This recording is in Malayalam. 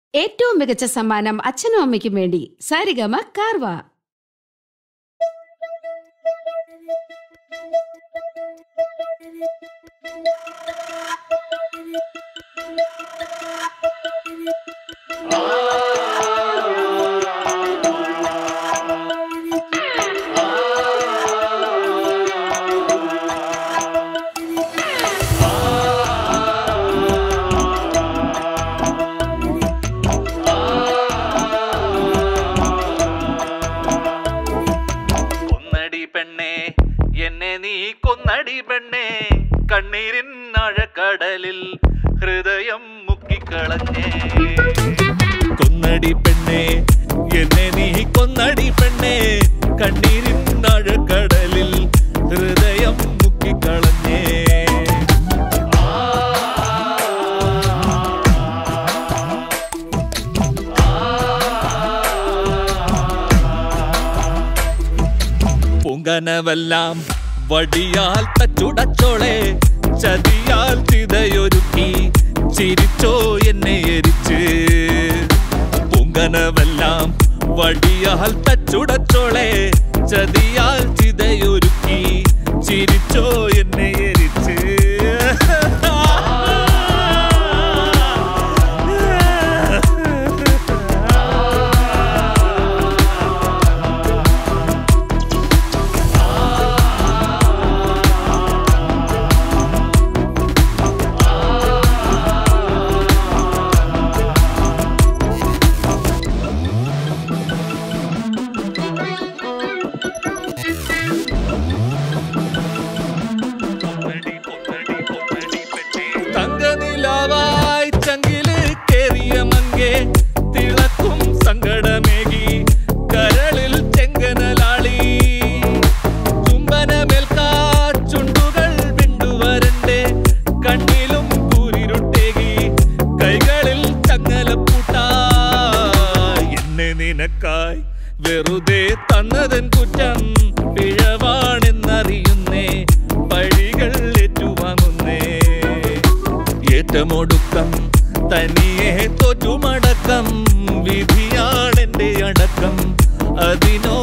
ഏറ്റവും മികച്ച സമ്മാനം അച്ഛനും അമ്മയ്ക്കും വേണ്ടി സാരിഗമ കാർവ കൊന്നടി പെണ്ണേ എന്നെ നീ കൊന്നടി പെണ്ണേ കണ്ണീരിൻ ആഴക്കടലിൽ ഹൃദയം മുക്കിക്കളഞ്ഞേ കൊന്നടി പെണ്ണേ എന്നെ നീ കൊന്നടി പെണ്ണേ കണ്ണീരിൻ ആഴക്കടലിൽ ഹൃദയം മുക്കിക്കളഞ്ഞേ പൊങ്കനവെല്ലാം വടിയാൽ തച്ചുടച്ചോളെ ചതിയാൽ തിതയൊരുക്കി ചിരിച്ചോ എന്നെ എരിച്ച് പൊങ്കനവെല്ലാം വടിയാൽ തച്ചുടച്ചോളെ ചതിയാൽ ചിതയൊരുക്കി ചിരിച്ചോ എന്നെ എരിച്ച് തങ്കനിലാവായി ചങ്കില് കേറിയ മങ്കെ തിളക്കും സങ്കടമേകി കരളിൽ ചെങ്കനലാളി ചുംബനമേൽക്കാ ചുണ്ടുകൾ വിണ്ടുവരണ്ടേ കണ്ണിലും കൂരിരുട്ടേകി കൈകളിൽ ചങ്ങലപ്പൂട്ടാ എന്നെ നിനക്കായി വെറുതെ തന്നതൻ കുറ്റം പിഴവാണെന്നറിയുന്നേ പഴികൾ ഏറ്റുവാങ്ങുന്നേ ഏറ്റമൊടുക്കം തനിയെ തോറ്റുമടക്കം വിധിയാണെന്റെ അടക്കം അതിനോ